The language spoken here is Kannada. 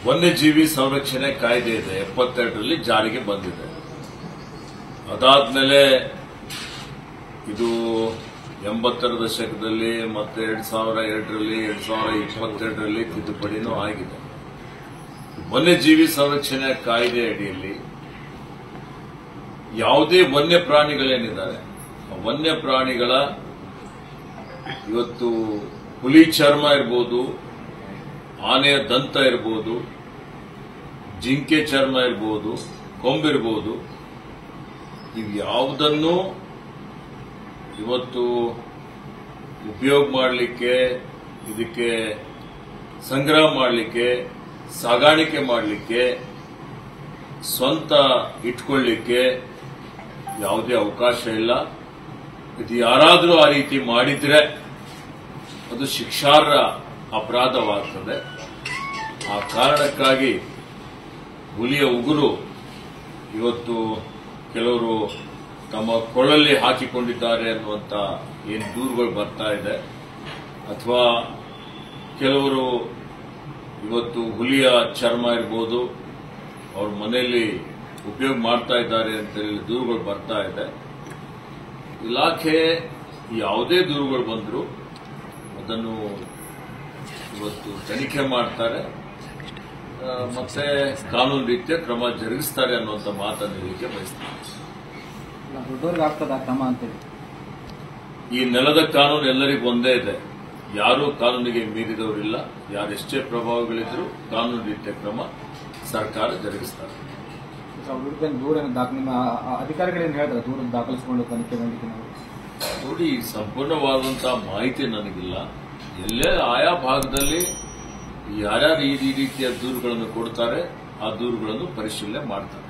ವನ್ಯಜೀವಿ ಸಂರಕ್ಷಣೆ ಕಾಯ್ದೆ ಇದೆ ಎಪ್ಪತ್ತೆರಡರಲ್ಲಿ ಜಾರಿಗೆ ಬಂದಿದೆ ಅದಾದ್ಮೇಲೆ ಇದು ಎಂಬತ್ತರ ದಶಕದಲ್ಲಿ ಮತ್ತೆ ಎರಡ್ ಸಾವಿರ ಎರಡರಲ್ಲಿ ಎರಡ್ ಸಾವಿರ ಇಪ್ಪತ್ತೆರಡರಲ್ಲಿ ತಿದ್ದುಪಡಿನೂ ಆಗಿದೆ ವನ್ಯಜೀವಿ ಸಂರಕ್ಷಣೆ ಕಾಯ್ದೆ ಅಡಿಯಲ್ಲಿ ಯಾವುದೇ ವನ್ಯ ಪ್ರಾಣಿಗಳೇನಿದ್ದಾರೆ ಆ ವನ್ಯ ಪ್ರಾಣಿಗಳ ಇವತ್ತು ಹುಲಿ ಚರ್ಮ ಇರ್ಬೋದು ಆನೆಯ ದಂತ ಇರ್ಬೋದು ಜಿಂಕೆ ಚರ್ಮ ಇರ್ಬೋದು ಕೊಂಬಿರ್ಬೋದು ಇವು ಯಾವುದನ್ನು ಇವತ್ತು ಉಪಯೋಗ ಮಾಡಲಿಕ್ಕೆ ಇದಕ್ಕೆ ಸಂಗ್ರಹ ಮಾಡಲಿಕ್ಕೆ ಸಾಗಾಣಿಕೆ ಮಾಡಲಿಕ್ಕೆ ಸ್ವಂತ ಇಟ್ಕೊಳ್ಳಿಕ್ಕೆ ಯಾವುದೇ ಅವಕಾಶ ಇಲ್ಲ ಇದು ಯಾರಾದರೂ ಆ ರೀತಿ ಮಾಡಿದ್ರೆ ಅದು ಶಿಕ್ಷಾರ್ಹ ಅಪರಾಧವಾಗ್ತದೆ ಆ ಕಾರಣಕ್ಕಾಗಿ ಹುಲಿಯ ಉಗುರು ಇವತ್ತು ಕೆಲವರು ತಮ್ಮ ಕೊಳ್ಳಲ್ಲಿ ಹಾಕಿಕೊಂಡಿದ್ದಾರೆ ಅನ್ನುವಂಥ ಏನು ದೂರುಗಳು ಬರ್ತಾ ಇದೆ ಅಥವಾ ಕೆಲವರು ಇವತ್ತು ಹುಲಿಯ ಚರ್ಮ ಇರ್ಬೋದು ಅವ್ರ ಮನೆಯಲ್ಲಿ ಉಪಯೋಗ ಮಾಡ್ತಾ ಇದ್ದಾರೆ ಅಂತೇಳಿ ದೂರುಗಳು ಬರ್ತಾ ಇದೆ ಇಲಾಖೆ ಯಾವುದೇ ದೂರುಗಳು ಬಂದರೂ ಅದನ್ನು ಇವತ್ತು ತನಿಖೆ ಮಾಡ್ತಾರೆ ಆ, ಮತ್ತೆ ಕಾನೂನು ರೀತಿಯ ಕ್ರಮ ಜರುಗಿಸ್ತಾರೆ ಅನ್ನುವಂಥ ಮಾತನ್ನು ಹೇಳಲಿಕ್ಕೆ ಬಯಸ್ತಾರೆ ಇಲ್ಲ, ದೊಡ್ಡವ್ರಿಗೆ ಆಗ್ತದ ಕ್ರಮ ಅಂತೇಳಿ ಈ ನೆಲದ ಕಾನೂನು ಎಲ್ಲರಿಗೂ ಒಂದೇ ಇದೆ ಯಾರೂ ಕಾನೂನಿಗೆ ಮೀರಿದವರಿಲ್ಲ ಯಾರೆಷ್ಟೇ ಪ್ರಭಾವಗಳಿದ್ರು ಕಾನೂನು ರೀತಿಯ ಕ್ರಮ ಸರ್ಕಾರ ಜರುಗಿಸ್ತಾರೆ ಅವ್ರ ವಿರುದ್ಧ ದೂರ ದಾಖಲೆ ನಿಮ್ಮ ಆ- ಆ ಅಧಿಕಾರಿಗಳೇನು ಹೇಳ್ತಾರೆ ದೂರ ದಾಖಲಿಸಿಕೊಂಡು ತನಿಖೆ ಮಾಡಲಿಕ್ಕೆ ನಾವು ನೋಡಿ ಈ ಸಂಪೂರ್ಣವಾದಂತಹ ಮಾಹಿತಿ ನನಗಿಲ್ಲ ಎಲ್ಲೇ ಆಯಾ ಭಾಗದಲ್ಲಿ ಯಾರ್ಯಾರು ಈ ರೀತಿಯ ದೂರುಗಳನ್ನು ಕೊಡ್ತಾರೆ ಆ ದೂರುಗಳನ್ನು ಪರಿಶೀಲನೆ ಮಾಡ್ತಾರೆ